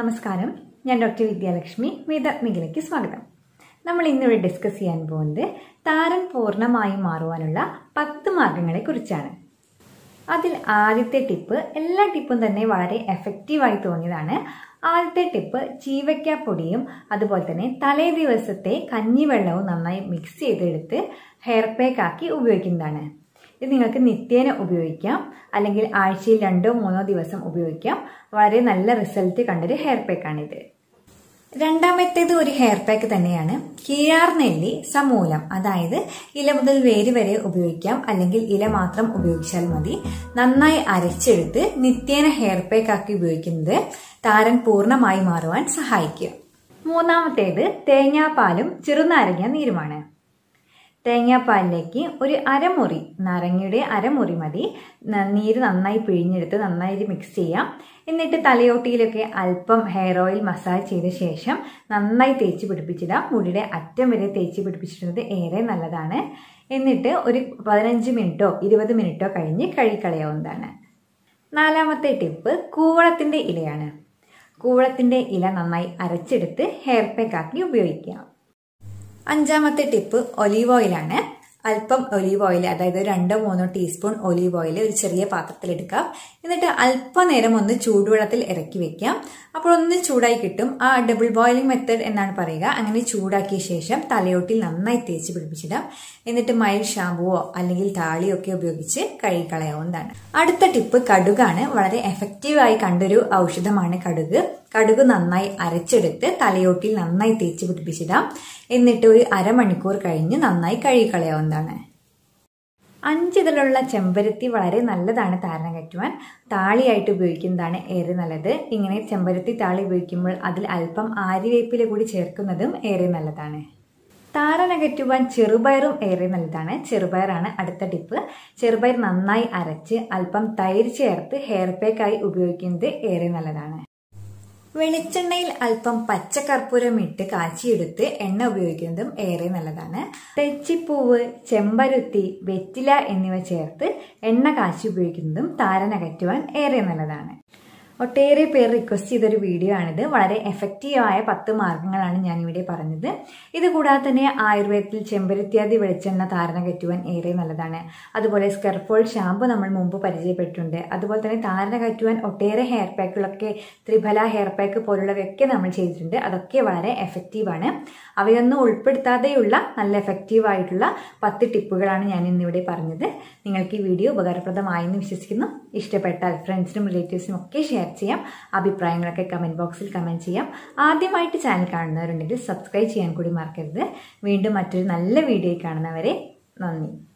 നമസ്കാരം ഞാൻ ഡോക്ടർ വിദ്യാലക്ഷ്മി വേദാത്മികയിലേക്ക് സ്വാഗതം നമ്മൾ ഇന്നിവിടെ ഡിസ്കസ് ചെയ്യാൻ പോകുന്നത് താരൻ പൂർണ്ണമായും മാറുവാനുള്ള പത്ത് മാർഗങ്ങളെ കുറിച്ചാണ് അതിൽ ആദ്യത്തെ ടിപ്പ് എല്ലാ ടിപ്പും തന്നെ വളരെ എഫക്റ്റീവായി തോന്നിയതാണ് ആദ്യത്തെ ടിപ്പ് ചീവയ്ക്ക പൊടിയും അതുപോലെ തന്നെ തലേ ദിവസത്തെ കഞ്ഞിവെള്ളവും നന്നായി മിക്സ് ചെയ്തെടുത്ത് ഹെയർ പാക്ക് ആക്കി ഉപയോഗിക്കുന്നതാണ് ഇത് നിങ്ങൾക്ക് നിത്യേന ഉപയോഗിക്കാം അല്ലെങ്കിൽ ആഴ്ചയിൽ രണ്ടോ മൂന്നോ ദിവസം ഉപയോഗിക്കാം വളരെ നല്ല റിസൾട്ട് കണ്ടൊരു ഹെയർ പാക്കാണിത് രണ്ടാമത്തേത് ഒരു ഹെയർ പാക്ക് തന്നെയാണ് കീഴാർനെല്ലി സമൂലം അതായത് ഇല മുതൽ വേര് വരെ ഉപയോഗിക്കാം അല്ലെങ്കിൽ ഇല മാത്രം ഉപയോഗിച്ചാൽ മതി നന്നായി അരച്ചെടുത്ത് നിത്യേന ഹെയർ പാക്ക് ആക്കി ഉപയോഗിക്കുന്നത് താരൻ പൂർണ്ണമായി മാറുവാൻ സഹായിക്കും മൂന്നാമത്തേത് തേങ്ങാപ്പാലും ചെറുനാരങ്ങ നീരുമാണ് തേങ്ങാപ്പാലിലേക്ക് ഒരു അരമുറി നാരങ്ങയുടെ അരമുറി മതി ന- നീര് നന്നായി പിഴിഞ്ഞെടുത്ത് നന്നായിട്ട് മിക്സ് ചെയ്യാം എന്നിട്ട് തലയോട്ടിയിലൊക്കെ അല്പം ഹെയർ ഓയിൽ മസാജ് ചെയ്ത ശേഷം നന്നായി തേച്ച് പിടിപ്പിച്ചിടാം മുടിയുടെ അറ്റം വരെ തേച്ച് പിടിപ്പിച്ചിടുന്നത് ഏറെ നല്ലതാണ് എന്നിട്ട് ഒരു പതിനഞ്ച് മിനിറ്റോ ഇരുപത് മിനിറ്റോ കഴിഞ്ഞ് കഴുകിക്കളയാവുന്നതാണ് നാലാമത്തെ ടിപ്പ് കൂവളത്തിൻ്റെ ഇലയാണ് കൂവളത്തിൻ്റെ ഇല നന്നായി അരച്ചെടുത്ത് ഹെയർ പാക്ക് ആക്കി ഉപയോഗിക്കാം അഞ്ചാമത്തെ ടിപ്പ് ഒലീവ് ഓയിലാണ് അല്പം ഒലീവ് ഓയിൽ അതായത് ഒരു രണ്ടോ മൂന്നോ ടീസ്പൂൺ ഒലീവ് ഓയിൽ ഒരു ചെറിയ പാത്രത്തിൽ എടുക്കാം എന്നിട്ട് അല്പനേരം ഒന്ന് ചൂടുവെള്ളത്തിൽ ഇറക്കി വെക്കാം അപ്പോൾ ഒന്ന് ചൂടായി കിട്ടും ആ ഡബിൾ ബോയിലിംഗ് മെത്തേഡ് എന്നാണ് പറയുക അങ്ങനെ ചൂടാക്കിയ ശേഷം തലയോട്ടിൽ നന്നായി തേച്ച് പിടിപ്പിച്ചിടാം എന്നിട്ട് മൈൽ ഷാമ്പുവോ അല്ലെങ്കിൽ താളിയോ ഒക്കെ ഉപയോഗിച്ച് കഴുകിക്കളയാവുന്നതാണ് അടുത്ത ടിപ്പ് കടുകാണ് വളരെ എഫക്റ്റീവായി കണ്ടൊരു ഔഷധമാണ് കടുക് കടുക് നന്നായി അരച്ചെടുത്ത് തലയോട്ടിൽ നന്നായി തേച്ച് പിടിപ്പിച്ചിടാം എന്നിട്ട് ഒരു അരമണിക്കൂർ കഴിഞ്ഞ് നന്നായി കഴുകിക്കളയാവുന്നതാണ് അഞ്ചിതളുള്ള ചെമ്പരത്തി വളരെ നല്ലതാണ് താരനം കറ്റുവാൻ താളിയായിട്ട് ഉപയോഗിക്കുന്നതാണ് ഏറെ നല്ലത് ഇങ്ങനെ ചെമ്പരത്തി താളി ഉപയോഗിക്കുമ്പോൾ അതിൽ അല്പം ആര്യവേപ്പില കൂടി ചേർക്കുന്നതും ഏറെ നല്ലതാണ് താരനകറ്റുവാൻ ചെറുപയറും ഏറെ നല്ലതാണ് ചെറുപയറാണ് അടുത്ത ടിപ്പ് ചെറുപയർ നന്നായി അരച്ച് അല്പം തൈര് ചേർത്ത് ഹെയർ പാക്കായി ഉപയോഗിക്കുന്നത് ഏറെ നല്ലതാണ് വെളിച്ചെണ്ണയിൽ അല്പം പച്ചക്കർപ്പൂരം ഇട്ട് കാച്ചിയെടുത്ത് എണ്ണ ഉപയോഗിക്കുന്നതും ഏറെ നല്ലതാണ് തെച്ചിപ്പൂവ് ചെമ്പരുത്തി വെറ്റില എന്നിവ ചേർത്ത് എണ്ണ കാച്ചി ഉപയോഗിക്കുന്നതും താരനകറ്റുവാൻ ഏറെ നല്ലതാണ് ഒട്ടേറെ പേർ റിക്വസ്റ്റ് ചെയ്തൊരു വീഡിയോ ആണിത് വളരെ എഫക്റ്റീവായ പത്ത് മാർഗങ്ങളാണ് ഞാൻ ഇവിടെ പറഞ്ഞത് ഇത് കൂടാതെ തന്നെ ആയുർവേദത്തിൽ ചെമ്പരത്യാദി വെളിച്ചെണ്ണ ധാരണ കറ്റുവാൻ ഏറെ നല്ലതാണ് അതുപോലെ സ്കെർഫോൾ ഷാമ്പു നമ്മൾ മുമ്പ് പരിചയപ്പെട്ടിട്ടുണ്ട് അതുപോലെ തന്നെ ധാരണ കറ്റുവാൻ ഒട്ടേറെ ഹെയർ പാക്കുകളൊക്കെ ത്രിഫല ഹെയർ പാക്ക് പോലുള്ളവയൊക്കെ നമ്മൾ ചെയ്തിട്ടുണ്ട് അതൊക്കെ വളരെ എഫക്റ്റീവാണ് അവയൊന്നും ഉൾപ്പെടുത്താതെയുള്ള നല്ല എഫക്റ്റീവ് ആയിട്ടുള്ള പത്ത് ടിപ്പുകളാണ് ഞാൻ ഇന്നിവിടെ പറഞ്ഞത് നിങ്ങൾക്ക് ഈ വീഡിയോ ഉപകാരപ്രദമായെന്ന് വിശ്വസിക്കുന്നു ഇഷ്ടപ്പെട്ടാൽ ഫ്രണ്ട്സിനും റിലേറ്റീവ്സിനും ഒക്കെ ഷെയർ ചെയ്യാം അഭിപ്രായങ്ങളൊക്കെ കമൻറ്റ് ബോക്സിൽ കമൻറ്റ് ചെയ്യാം ആദ്യമായിട്ട് ചാനൽ കാണുന്നവരുണ്ടെങ്കിൽ സബ്സ്ക്രൈബ് ചെയ്യാൻ കൂടി മറക്കരുത് വീണ്ടും മറ്റൊരു നല്ല വീഡിയോ കാണുന്നവരെ നന്ദി